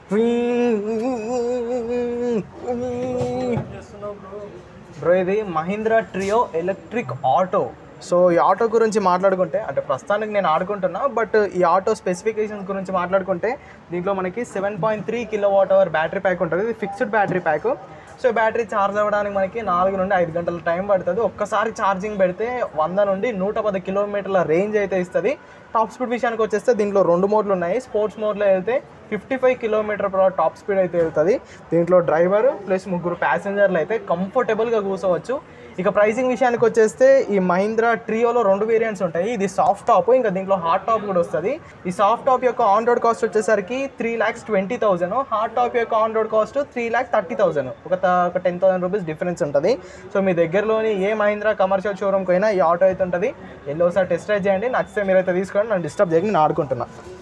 bro ఇది Mahindra trio electric auto so ఈ auto గురించి మాట్లాడుకుంటే అంటే ప్రస్తుతానికి నేను ఆడుకుంటున్నా బట్ ఈ ఆటో స్పెసిఫికేషన్స్ గురించి మాట్లాడుకుంటే దీంట్లో మనకి seven point three kilowatt hour battery pack ఉంటుంది ఇది fixed battery pack so battery charge అవ్వడానికి మనకి నాలుగు నుండి ఐదు గంటల టైం పడుతుంది ఒక్కసారి ఛార్జింగ్ పెడితే వంద నుండి నూట పది కిలోమీటర్ల రేంజ్ అయితే ఇస్తుంది టాప్ స్పీడ్ విషయానికి వచ్చేస్తే దీంట్లో రెండు మోడ్లు ఉన్నాయి స్పోర్ట్స్ మోడ్లో వెళ్తే fifty five kilometer per hour top speed అయితే వెళ్తుంది దీంట్లో డ్రైవర్ ప్లస్ ముగ్గురు ప్యాసింజర్లు అయితే కంఫర్టబుల్గా కూర్చోవచ్చు ఇక ప్రైసింగ్ విషయానికి వచ్చేస్తే ఈ మహీంద్రా ట్రియోలో రెండు వేరియంట్స్ ఉంటాయి ఇది సాఫ్ట్ టాప్ ఇంకా దీంట్లో హార్డ్ టాప్ కూడా వస్తుంది ఈ సాఫ్ట్ టాప్ యొక్క ఆన్ రోడ్ కాస్ట్ వచ్చేసరికి three lakhs twenty thousand hard top యొక్క on road cost three lakhs thirty thousand ఒక త- ఒక టెన్ థౌసండ్ రూపీస్ డిఫరెన్స్ ఉంటుంది సో మీ దగ్గరలోని ఏ మహీంద్రా కమర్షియల్ షోరూమ్కి అయినా ఈ ఆటో అయితే ఉంటుంది వెళ్ళి ఒకసారి టెస్ట్ డ్రైవ్ చేయండి నచ్చితే మీరైతే తీసుకోండి నన్ను డిస్టర్బ్ చేయకుండా నేను ఆడుకుంటున్నా